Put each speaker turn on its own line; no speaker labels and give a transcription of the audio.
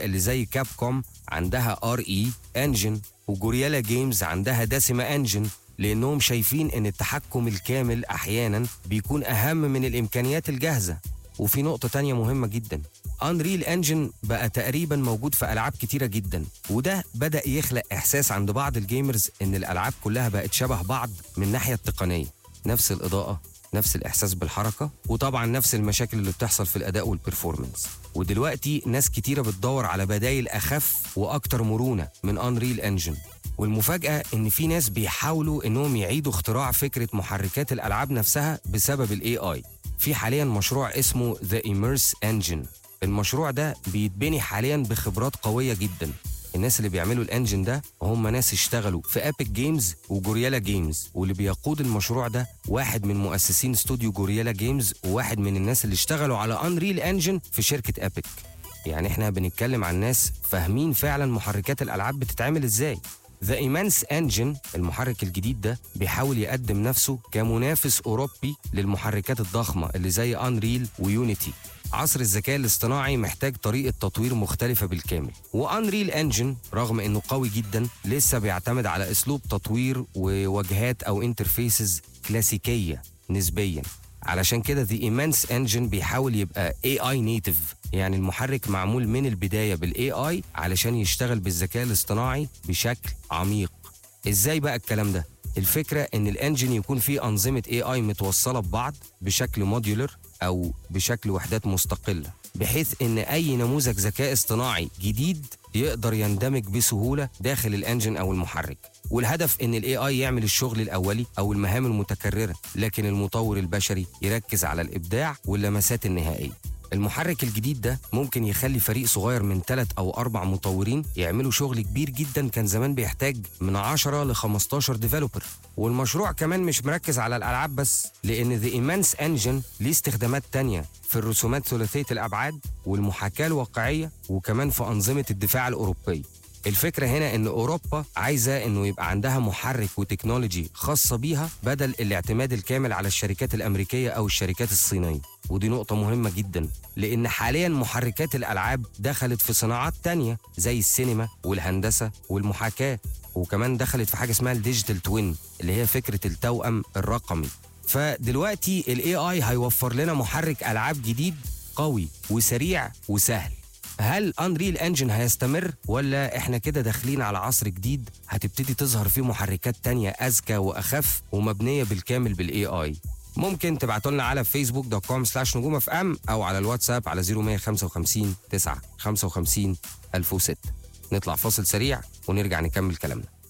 الشركة اللي زي كاب كوم عندها ار اي انجن وجوريالا جيمز عندها داسما انجن لانهم شايفين ان التحكم الكامل احيانا بيكون اهم من الامكانيات الجاهزه وفي نقطه تانية مهمه جدا انريل انجن بقى تقريبا موجود في العاب كتيره جدا وده بدا يخلق احساس عند بعض الجيمرز ان الالعاب كلها بقت شبه بعض من الناحيه التقنيه نفس الاضاءه نفس الاحساس بالحركه وطبعا نفس المشاكل اللي بتحصل في الاداء والبرفورمانس ودلوقتي ناس كتيره بتدور على بدايل اخف واكتر مرونه من انريل انجن والمفاجأة إن في ناس بيحاولوا إنهم يعيدوا اختراع فكرة محركات الألعاب نفسها بسبب ال AI. في حاليا مشروع اسمه The Immerse Engine. المشروع ده بيتبني حاليا بخبرات قوية جدا. الناس اللي بيعملوا الانجن ده هم ناس اشتغلوا في ابيك جيمز وجوريالا جيمز واللي بيقود المشروع ده واحد من مؤسسين استوديو جوريالا جيمز وواحد من الناس اللي اشتغلوا على انريل انجن في شركة ابيك يعني احنا بنتكلم عن ناس فاهمين فعلا محركات الالعاب بتتعمل ازاي ذا ايمانس انجن المحرك الجديد ده بيحاول يقدم نفسه كمنافس اوروبي للمحركات الضخمه اللي زي انريل ويونيتي عصر الذكاء الاصطناعي محتاج طريقة تطوير مختلفة بالكامل وأنريل انجن رغم انه قوي جدا لسه بيعتمد على اسلوب تطوير وواجهات او انترفيسز كلاسيكية نسبيا علشان كده The Immense Engine بيحاول يبقى AI native يعني المحرك معمول من البداية بالاي اي علشان يشتغل بالذكاء الاصطناعي بشكل عميق ازاي بقى الكلام ده الفكرة ان الانجن يكون فيه انظمة اي اي متوصلة ببعض بشكل موديولر او بشكل وحدات مستقلة بحيث ان اي نموذج ذكاء اصطناعي جديد يقدر يندمج بسهولة داخل الانجن او المحرك والهدف ان الاي اي يعمل الشغل الاولي او المهام المتكررة لكن المطور البشري يركز على الابداع واللمسات النهائية المحرك الجديد ده ممكن يخلي فريق صغير من ثلاث او اربع مطورين يعملوا شغل كبير جدا كان زمان بيحتاج من 10 ل 15 ديفلوبر والمشروع كمان مش مركز على الالعاب بس لان ذا ايمانس انجن ليه استخدامات تانية في الرسومات ثلاثيه الابعاد والمحاكاه الواقعيه وكمان في انظمه الدفاع الاوروبيه الفكرة هنا إن أوروبا عايزة إنه يبقى عندها محرك وتكنولوجي خاصة بيها بدل الاعتماد الكامل على الشركات الأمريكية أو الشركات الصينية ودي نقطة مهمة جدا لأن حاليا محركات الألعاب دخلت في صناعات تانية زي السينما والهندسة والمحاكاة وكمان دخلت في حاجة اسمها الديجيتال توين اللي هي فكرة التوأم الرقمي فدلوقتي الاي اي هيوفر لنا محرك ألعاب جديد قوي وسريع وسهل هل انريل انجن هيستمر ولا احنا كده داخلين على عصر جديد هتبتدي تظهر فيه محركات تانية اذكى واخف ومبنيه بالكامل بالاي اي ممكن تبعتوا لنا على فيسبوك دوت كوم سلاش نجوم اف ام او على الواتساب على 0155 9 55 1006 نطلع فاصل سريع ونرجع نكمل كلامنا